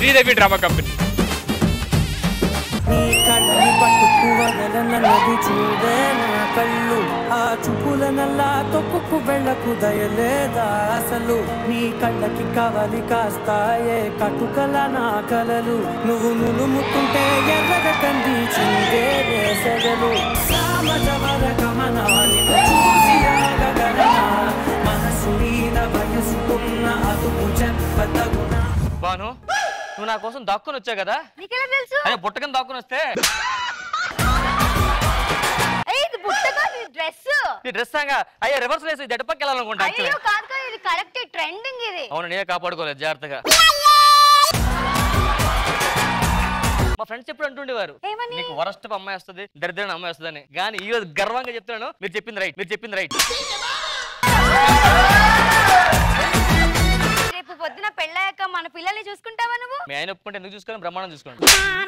Sridevi drama company నీ కళ్ళని పట్టుకు వదలనన్నది చూడే నా కళ్ళు ఆ చూపుల నల్లా తొక్కుకు వెళ్ళకు దయలేదా అసలు నీ కళ్ళకి కవలి కాస్తాయే కటుకల నా కలలు నువ్వు నులుముకుంటే ఎర్రగ కందిచిందే వేసగలు సామజవర గమనాన్ని చూసి ఆగగలనా మనసు మీద వయసుకున్న అదుపు చెప్పతగునా బాను నువ్వు నా కోసం దాక్కుని వచ్చావు కదా నీకెలా తెలుసు అదే బుట్టకని దాక్కుని వస్తే ఏయ్, ఇది బుట్టగా డ్రెస్ నీ డ్రెస్ సాంగా అయ్యా రివర్స్ వేసి జడపక్క వెళ్ళాలనుకుంటా అయ్యో actually. కాదు కాదు ఇది కరెక్ట్ ట్రెండింగ్ ఇది అవును నేనే కాపాడుకోలేదు జాగ్రత్తగా మా ఫ్రెండ్స్ ఎప్పుడు అంటుండేవారు ఏమని? నీకు వరస్ట్ అమ్మాయి వస్తుంది దరిద్రమైన అమ్మాయి వస్తుందని కానీ ఈ రోజు గర్వంగా చెప్తున్నాను మీరు చెప్పింది రైట్ మీరు చెప్పింది రైట్ రేపు పొద్దున పెళ్ళాక మన పిల్లల్ని చూసుకుంటావా నువ్వు మీ ఆయన ఒప్పుకుంటే ఎందుకు చూసుకోవాలి బ్రహ్మాండం చూసుకోండి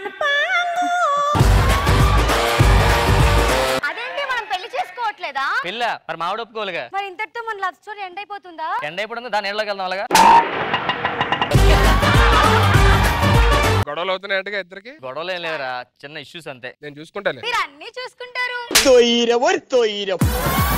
అదేంటి మనం పెళ్లి చేసుకోవట్లేదా పిల్ల మరి మావిడ ఒప్పుకోవాలిగా మరి ఇంతటితో మన లవ్ స్టోరీ ఎండ్ అయిపోతుందా ఎండ అయిపోతుంది దాని ఎండలోకి వెళ్దాం అలాగా గొడవలు అవుతున్నాయంటగా ఇద్దరికి గొడవలు ఏం లేదురా చిన్న ఇష్యూస్ అంతే నేను చూసుకుంటాలే మీరు అన్ని చూసుకుంటారు തൊയ്രം ഒരു തൊയ്രം